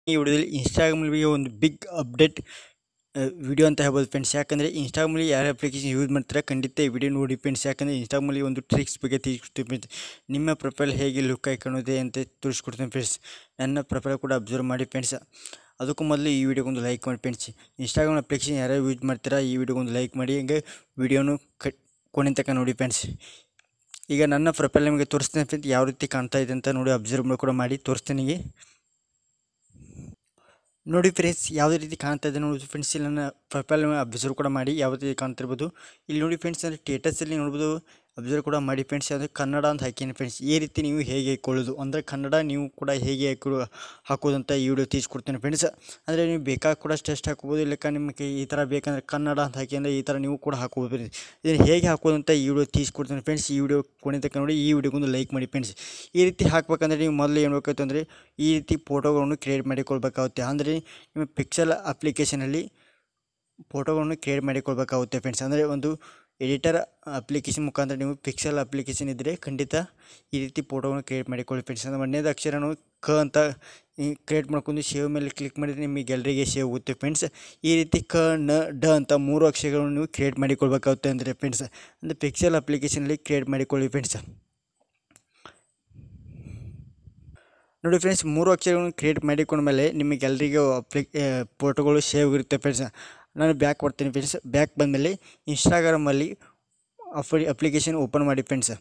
ಈ ವಿಡಿಯೋದಲ್ಲಿ ಇನ್ಸ್ಟಾಗ್ರಾಮ್ಗೆ ಒಂದು ಬಿಗ್ ಅಪ್ಡೇಟ್ ವಿಡಿಯೋ ಅಂತ ಹೇಳ್ಬೋದು ಫ್ರೆಂಡ್ಸ್ ಯಾಕಂದರೆ ಇನ್ಸ್ಟಾಗ್ರಾಮಲ್ಲಿ ಯಾರು ಅಪ್ಲಿಕೇಶನ್ ಯೂಸ್ ಮಾಡ್ತಾರೆ ಖಂಡಿತ ಈ ವಿಡಿಯೋ ನೋಡಿ ಫ್ರೆಂಡ್ಸ್ ಯಾಕಂದರೆ ಇನ್ಸ್ಟಾಗ್ರಾಮಲ್ಲಿ ಒಂದು ಟ್ರಿಕ್ಸ್ ಬಗ್ಗೆ ತಿಳಿಸ್ಕೊಡ್ತೀನಿ ಫ್ರೆಂಡ್ಸ್ ನಿಮ್ಮ ಪ್ರೊಫೈಲ್ ಹೇಗೆ ಲುಕ್ ಕಾಣುತ್ತೆ ಅಂತ ತೋರಿಸ್ಕೊಡ್ತೀನಿ ಫ್ರೆಂಡ್ಸ್ ನನ್ನ ಪ್ರೊಫೈಲ್ ಕೂಡ ಅಬ್ಸರ್ವ್ ಮಾಡಿ ಫ್ರೆಂಡ್ಸ್ ಅದಕ್ಕೂ ಮೊದಲು ಈ ವಿಡಿಯೋಗೊಂದು ಲೈಕ್ ಮಾಡಿ ಫ್ರೆಂಡ್ಸ್ ಇನ್ಸ್ಟಾಗ್ರಾಮ್ ಅಪ್ಲಿಕೇಶನ್ ಯಾರು ಯೂಸ್ ಮಾಡ್ತೀರಾ ಈ ವಿಡಿಯೋಗೊಂದು ಲೈಕ್ ಮಾಡಿ ಹಂಗೆ ವಿಡಿಯೋನು ಕಟ್ ಕೊನೆ ತನಕ ನೋಡಿ ಫ್ರೆಂಡ್ಸ್ ಈಗ ನನ್ನ ಪ್ರೊಫೈಲ್ ನಿಮಗೆ ತೋರಿಸ್ತೀನಿ ಫ್ರೆಂಡ್ಸ್ ಯಾವ ರೀತಿ ಕಾಣ್ತಾ ಇದೆ ಅಂತ ನೋಡಿ ಅಬ್ಸರ್ವ್ ಕೂಡ ಮಾಡಿ ತೋರಿಸ್ತೀನಿ ಈಗ ನೋಡಿ ಫ್ರೆಂಡ್ಸ್ ಯಾವುದೇ ರೀತಿ ಕಾಣ್ತಾ ಇದೆ ನೋಡಿ ಫ್ರೆಂಡ್ಸ್ ಇಲ್ಲಿ ನನ್ನ ಪ್ರೊಫೈಲ್ ಅಬ್ಸರ್ವ್ ಕೂಡ ಮಾಡಿ ಯಾವ ರೀತಿ ಕಾಣ್ತಿರ್ಬೋದು ಇಲ್ಲಿ ನೋಡಿ ಫ್ರೆಂಡ್ಸ್ ಅಂದರೆ ಸ್ಟೇಟಸಲ್ಲಿ ನೋಡ್ಬೋದು ಅಬ್ಸರ್ವ್ ಕೂಡ ಮಾಡಿ ಫ್ರೆಂಡ್ಸ್ ಅಂದರೆ ಕನ್ನಡ ಅಂತ ಹಾಕೀನಿ ಫ್ರೆಂಡ್ಸ್ ಈ ರೀತಿ ನೀವು ಹೇಗೆ ಹಾಕೊಳ್ಳೋದು ಅಂದರೆ ಕನ್ನಡ ನೀವು ಕೂಡ ಹೇಗೆ ಹಾಕೋ ಹಾಕೋದು ಅಂತ ಈ ವಿಡಿಯೋ ತಿಳಿಸ್ಕೊಡ್ತೀನಿ ಫ್ರೆಂಡ್ಸ್ ಅಂದರೆ ನೀವು ಬೇಕಾದ ಕೂಡ ಟೆಸ್ಟ್ ಹಾಕೋಬೋದು ಇಲ್ಲಕ್ಕ ನಿಮಗೆ ಈ ಥರ ಬೇಕಂದರೆ ಕನ್ನಡ ಅಂತ ಹಾಕಿ ಅಂದರೆ ಈ ಥರ ನೀವು ಕೂಡ ಹಾಕೋಬೋದು ಫ್ರೆಂಡ್ಸ್ ಇದನ್ನು ಹೇಗೆ ಹಾಕೋದು ಅಂತ ಈ ವಿಡಿಯೋ ತಿಳಿಸ್ಕೊಡ್ತೀನಿ ಫ್ರೆಂಡ್ಸ್ ಈ ವಿಡಿಯೋ ಕೊನೆ ತನಕ ನೋಡಿ ಈ ವಿಡಿಯೋಗೊಂದು ಲೈಕ್ ಮಾಡಿ ಫ್ರೆಂಡ್ಸ್ ಈ ರೀತಿ ಹಾಕ್ಬೇಕಂದ್ರೆ ನೀವು ಮೊದಲು ಏನು ಬೇಕಾಯ್ತು ಅಂದರೆ ಈ ರೀತಿ ಫೋಟೋಗಳನ್ನು ಕ್ರಿಯೇಟ್ ಮಾಡಿಕೊಳ್ಬೇಕಾಗುತ್ತೆ ಅಂದರೆ ನಿಮ್ಮ ಪಿಕ್ಸೆಲ್ ಅಪ್ಲಿಕೇಶನಲ್ಲಿ ಫೋಟೋಗಳನ್ನು ಕ್ರಿಯೇಟ್ ಮಾಡಿಕೊಳ್ಬೇಕಾಗುತ್ತೆ ಫ್ರೆಂಡ್ಸ್ ಅಂದರೆ ಒಂದು ಎಡಿಟರ್ ಅಪ್ಲಿಕೇಶನ್ ಮುಖಾಂತರ ನೀವು ಪಿಕ್ಸೆಲ್ ಅಪ್ಲಿಕೇಶನ್ ಇದ್ದರೆ ಖಂಡಿತ ಈ ರೀತಿ ಫೋಟೋವನ್ನು ಕ್ರಿಯೇಟ್ ಮಾಡಿಕೊಳ್ಳಿ ಫ್ರೆಂಡ್ಸ್ ಅಂದರೆ ಒಂದನೇದು ಅಕ್ಷರನು ಕ ಅಂತ ಕ್ರಿಯೇಟ್ ಮಾಡ್ಕೊಂಡು ಸೇವ್ ಮೇಲೆ ಕ್ಲಿಕ್ ಮಾಡಿದರೆ ನಿಮಗೆ ಗ್ಯಾಲರಿಗೆ ಸೇವ್ ಆಗುತ್ತೆ ಫ್ರೆಂಡ್ಸ್ ಈ ರೀತಿ ಕ ನ ಡ ಅಂತ ಮೂರು ಅಕ್ಷರಗಳನ್ನು ನೀವು ಕ್ರಿಯೇಟ್ ಮಾಡಿಕೊಳ್ಬೇಕಾಗುತ್ತೆ ಅಂದರೆ ಫ್ರೆಂಡ್ಸ್ ಅಂದರೆ ಪಿಕ್ಸೆಲ್ ಅಪ್ಲಿಕೇಶನಲ್ಲಿ ಕ್ರಿಯೇಟ್ ಮಾಡಿಕೊಳ್ಳಿ ಫ್ರೆಂಡ್ಸ್ ನೋಡಿ ಫ್ರೆಂಡ್ಸ್ ಮೂರು ಅಕ್ಷರಗಳನ್ನು ಕ್ರಿಯೇಟ್ ಮಾಡಿಕೊಂಡ ಮೇಲೆ ನಿಮಗೆ ಎಲ್ಲರಿಗೂ ಅಪ್ಲಿ ಫೋಟೋಗಳು ಸೇವ್ ಇರುತ್ತೆ ಫ್ರೆಂಡ್ಸ್ ನಾನು ಬ್ಯಾಕ್ ಬರ್ತೀನಿ ಫ್ರೆಂಡ್ಸ್ ಬ್ಯಾಕ್ ಬಂದಮೇಲೆ ಇನ್ಸ್ಟಾಗ್ರಾಮಲ್ಲಿ ಅಪ್ಲಿ ಅಪ್ಲಿಕೇಶನ್ ಓಪನ್ ಮಾಡಿ ಫ್ರೆಂಡ್ಸ್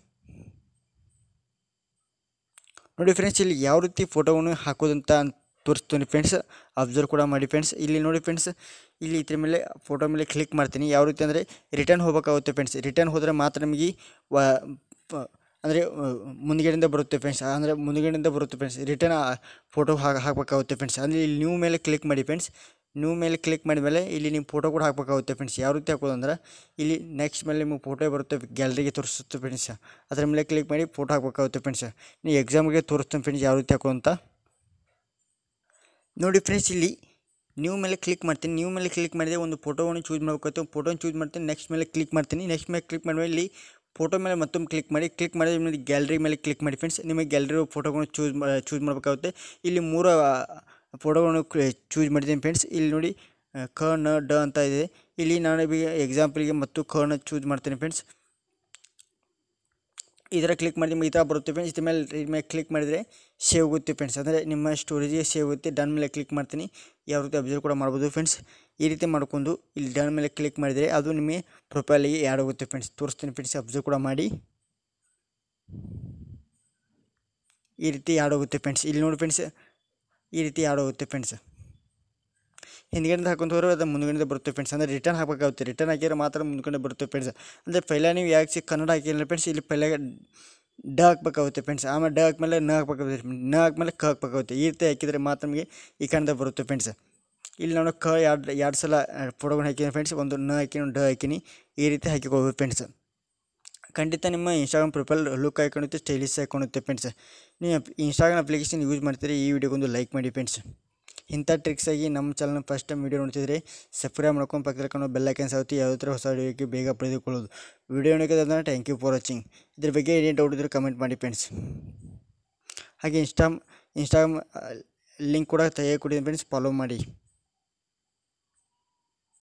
ನೋಡಿ ಫ್ರೆಂಡ್ಸ್ ಇಲ್ಲಿ ಯಾವ ರೀತಿ ಫೋಟೋವನ್ನು ಹಾಕೋದಂತ ತೋರಿಸ್ತೀನಿ ಫ್ರೆಂಡ್ಸ್ ಅಬ್ಸರ್ವ್ ಕೂಡ ಮಾಡಿ ಫ್ರೆಂಡ್ಸ್ ಇಲ್ಲಿ ನೋಡಿ ಫ್ರೆಂಡ್ಸ್ ಇಲ್ಲಿ ಇದ್ರ ಮೇಲೆ ಫೋಟೋ ಮೇಲೆ ಕ್ಲಿಕ್ ಮಾಡ್ತೀನಿ ಯಾವ ರೀತಿ ಅಂದರೆ ರಿಟರ್ನ್ ಹೋಗಬೇಕಾಗುತ್ತೆ ಫ್ರೆಂಡ್ಸ್ ರಿಟರ್ನ್ ಹೋದರೆ ಮಾತ್ರ ನಮಗೆ ವ ಅಂದರೆ ಮುಂದ್ಗಡೆಯಿಂದ ಬರುತ್ತೆ ಫ್ರೆಂಡ್ಸ್ ಅಂದರೆ ಮುಂದ್ಗಡೆಯಿಂದ ಬರುತ್ತೆ ಫ್ರೆಂಡ್ಸ್ ರಿಟರ್ನ್ ಫೋಟೋ ಹಾಕಿ ಹಾಕಬೇಕಾಗುತ್ತೆ ಫ್ರೆಂಡ್ಸ್ ಅಂದರೆ ಇಲ್ಲಿ ನ್ಯೂ ಮೇಲೆ ಕ್ಲಿಕ್ ಮಾಡಿ ಫ್ರೆಂಡ್ಸ್ ನ್ಯೂ ಮೇಲೆ ಕ್ಲಿಕ್ ಮಾಡಿದ್ಮೇಲೆ ಇಲ್ಲಿ ನೀವು ಫೋಟೋ ಕೂಡ ಹಾಕಬೇಕಾಗುತ್ತೆ ಫ್ರೆಂಡ್ಸ್ ಯಾವ ರೀತಿ ಹಾಕೋದು ಅಂದ್ರೆ ಇಲ್ಲಿ ನೆಕ್ಸ್ಟ್ ಮೇಲೆ ನಿಮಗೆ ಫೋಟೋ ಬರುತ್ತೆ ಗ್ಯಾಲರಿಗೆ ತೋರಿಸುತ್ತೆ ಫ್ರೆಂಡ್ಸ್ ಅದರ ಮೇಲೆ ಕ್ಲಿಕ್ ಮಾಡಿ ಫೋಟೋ ಹಾಕಬೇಕಾಗುತ್ತೆ ಫ್ರೆಂಡ್ಸ್ ನೀವು ಎಕ್ಸಾಮ್ಗೆ ತೋರಿಸ್ತೀನಿ ಫ್ರೆಂಡ್ಸ್ ಯಾವ ರೀತಿ ಹಾಕೋ ಅಂತ ನೋಡಿ ಫ್ರೆಂಡ್ಸ್ ಇಲ್ಲಿ ನ್ಯೂ ಮೇಲೆ ಕ್ಲಿಕ್ ಮಾಡ್ತೀನಿ ನ್ಯೂ ಮೇಲೆ ಕ್ಲಿಕ್ ಮಾಡಿದರೆ ಒಂದು ಫೋಟೋವನ್ನು ಚೂಸ್ ಮಾಡಬೇಕಾಗುತ್ತೆ ಫೋಟೋನ ಚೂಸ್ ಮಾಡ್ತೀನಿ ನೆಕ್ಸ್ಟ್ ಮೇಲೆ ಕ್ಲಿಕ್ ಮಾಡ್ತೀನಿ ನೆಕ್ಸ್ಟ್ ಮೇಲೆ ಕ್ಲಿಕ್ ಮಾಡಿದ್ಮೇಲೆ ಇಲ್ಲಿ ಫೋಟೋ ಮೇಲೆ ಮತ್ತೊಮ್ಮೆ ಕ್ಲಿಕ್ ಮಾಡಿ ಕ್ಲಿಕ್ ಮಾಡಿದ್ರೆ ನಿಮಗೆ ಗ್ಯಾಲರಿ ಮೇಲೆ ಕ್ಲಿಕ್ ಮಾಡಿ ಫ್ರೆಂಡ್ಸ್ ನಿಮಗೆ ಗ್ಯಾಲರಿ ಫೋಟೋಗಳನ್ನು ಚೂಸ್ ಚೂಸ್ ಮಾಡಬೇಕಾಗುತ್ತೆ ಇಲ್ಲಿ ಮೂರು ಫೋಟೋಗಳನ್ನು ಚೂಸ್ ಮಾಡಿದ್ದೀನಿ ಫ್ರೆಂಡ್ಸ್ ಇಲ್ಲಿ ನೋಡಿ ಕ ನ ಡ ಅಂತ ಇದೆ ಇಲ್ಲಿ ನಾನು ಎಕ್ಸಾಂಪಲ್ಗೆ ಮತ್ತು ಕ ನ ಚೂಸ್ ಮಾಡ್ತೀನಿ ಫ್ರೆಂಡ್ಸ್ ಇದರ ಕ್ಲಿಕ್ ಮಾಡಿ ನಿಮಗೆ ಈ ಥರ ಬರುತ್ತೆ ಫ್ರೆಂಡ್ಸ್ ಇದ್ರ ಮೇಲೆ ಇದ್ರ ಮೇಲೆ ಕ್ಲಿಕ್ ಮಾಡಿದರೆ ಸೇವ್ ಆಗುತ್ತೆ ಫ್ರೆಂಡ್ಸ್ ಅಂದರೆ ನಿಮ್ಮ ಸ್ಟೋರೇಜಿಗೆ ಸೇವ್ ಆಗುತ್ತೆ ಡನ್ ಮೇಲೆ ಕ್ಲಿಕ್ ಮಾಡ್ತೀನಿ ಯಾವ ರೀತಿ ಅಬ್ಸರ್ವ್ ಕೂಡ ಮಾಡ್ಬೋದು ಫ್ರೆಂಡ್ಸ್ ಈ ರೀತಿ ಮಾಡ್ಕೊಂಡು ಇಲ್ಲಿ ಡನ್ ಮೇಲೆ ಕ್ಲಿಕ್ ಮಾಡಿದರೆ ಅದು ನಿಮಗೆ ಪ್ರೊಫೈಲಿಗೆ ಆ್ಯಡ್ ಆಗುತ್ತೆ ಫ್ರೆಂಡ್ಸ್ ತೋರಿಸ್ತೀನಿ ಫ್ರೆಂಡ್ಸ್ ಅಬ್ಸರ್ವ್ ಕೂಡ ಮಾಡಿ ಈ ರೀತಿ ಆ್ಯಡ್ ಆಗುತ್ತೆ ಫ್ರೆಂಡ್ಸ್ ಇಲ್ಲಿ ನೋಡಿ ಫ್ರೆಂಡ್ಸ್ ಈ ರೀತಿ ಆ್ಯಡ್ ಆಗುತ್ತೆ ಫ್ರೆಂಡ್ಸ್ ಹಿಂದ್ಗಡೆಯಿಂದ ಹಾಕೊಂತ ಹೋದ್ರೆ ಅದು ಮುಂದ್ಗಡೆಯಿಂದ ಬರುತ್ತೆ ಫ್ರೆಂಡ್ಸ್ ಅಂದರೆ ರಿಟರ್ನ್ ಹಾಕಬೇಕಾಗುತ್ತೆ ರಿಟರ್ನ್ ಹಾಕಿದ್ರೆ ಮಾತ್ರ ಮುಂದ್ಗಡೆ ಬರುತ್ತೆ ಫ್ರೆಂಡ್ಸ್ ಅಂದರೆ ಪೈಲ ನೀವು ಯಾಕೆ ಕನ್ನಡ ಹಾಕಿಲ್ಲ ಫ್ರೆಂಡ್ಸ್ ಇಲ್ಲಿ ಪೈಲ ಡ ಹಾಕ್ಬೇಕಾಗುತ್ತೆ ಫ್ರೆಂಡ್ಸ್ ಆಮೇಲೆ ಡ ಹಾಕ್ಮೇಲೆ ನ ಹಾಕ್ಬೇಕಾಗುತ್ತೆ ನ ಹಾಕ್ಮೇಲೆ ಕ ಹಾಕ್ಬೇಕಾಗುತ್ತೆ ಈ ರೀತಿ ಹಾಕಿದರೆ ಮಾತ್ರ ನಮಗೆ ಈ ಕನ್ನಡ ಬರುತ್ತೆ ಫ್ರೆಂಡ್ಸ್ ಇಲ್ಲಿ ನಾನು ಕ ಎರಡು ಎರಡು ಸಲ ಫೋಟೋಗಳು ಹಾಕಿದ್ದೀನಿ ಫ್ರೆಂಡ್ಸ್ ಒಂದು ನ ಹಾಕಿನಿ ಡ ಹಾಕಿನಿ ಈ ರೀತಿ ಹಾಕಿಕೊಳ್ಬೇಕು ಫ್ರೆಂಡ್ಸ್ ಖಂಡಿತ ನಿಮ್ಮ ಇನ್ಸ್ಟಾಗ್ರಾಮ್ ಪ್ರೊಫೈಲ್ ಲುಕ್ ಹಾಕೊಳ್ಳುತ್ತೆ ಸ್ಟೈಲಿಶ್ ಹಾಕೊಳ್ಳುತ್ತೆ ಫ್ರೆಂಡ್ಸ್ ನೀವು ಇನ್ಸ್ಟಾಗ್ರಾಮ್ ಅಪ್ಲಿಕೇಶನ್ ಯೂಸ್ ಮಾಡ್ತೀರಿ ಈ ವಿಡಿಯೋಗೊಂದು ಲೈಕ್ ಮಾಡಿ ಫ್ರೆಂಡ್ಸ್ ಇಂಥ ಟ್ರಿಕ್ಸಾಗಿ ನಮ್ಮ ಚಾನಲ್ನ ಫಸ್ಟ್ ಟೈಮ್ ವೀಡಿಯೋ ನೋಡ್ತಿದ್ರೆ ಸಬ್ಸ್ಕ್ರೈಬ್ ಮಾಡ್ಕೊಂಡು ಪಕ್ಕದಲ್ಲಿ ಕಾಣೋ ಬೆಲ್ ಐಕನ್ಸ್ ಆಗುತ್ತೆ ಯಾವುದೇ ಥರ ಹೊಸ ವಿಡಿಯೋಕ್ಕೆ ಬೇಗ ಪಡೆದುಕೊಳ್ಳೋದು ವಿಡಿಯೋ ನೋಡೋದಾದ್ರೆ ಥ್ಯಾಂಕ್ ಯು ಫಾರ್ ವಾಚಿಂಗ್ ಇದ್ರ ಬಗ್ಗೆ ಏನೇ ಡೌಟ್ ಇದ್ದರೆ ಕಮೆಂಟ್ ಮಾಡಿ ಫ್ರೆಂಡ್ಸ್ ಹಾಗೆ ಇನ್ಸ್ಟಾಮ್ ಇನ್ಸ್ಟಾಗ್ರಾಮ್ ಲಿಂಕ್ ಕೂಡ ತೆಗೆದು ಕೊಡಿದ್ದೀನಿ ಫ್ರೆಂಡ್ಸ್ ಫಾಲೋ ಮಾಡಿ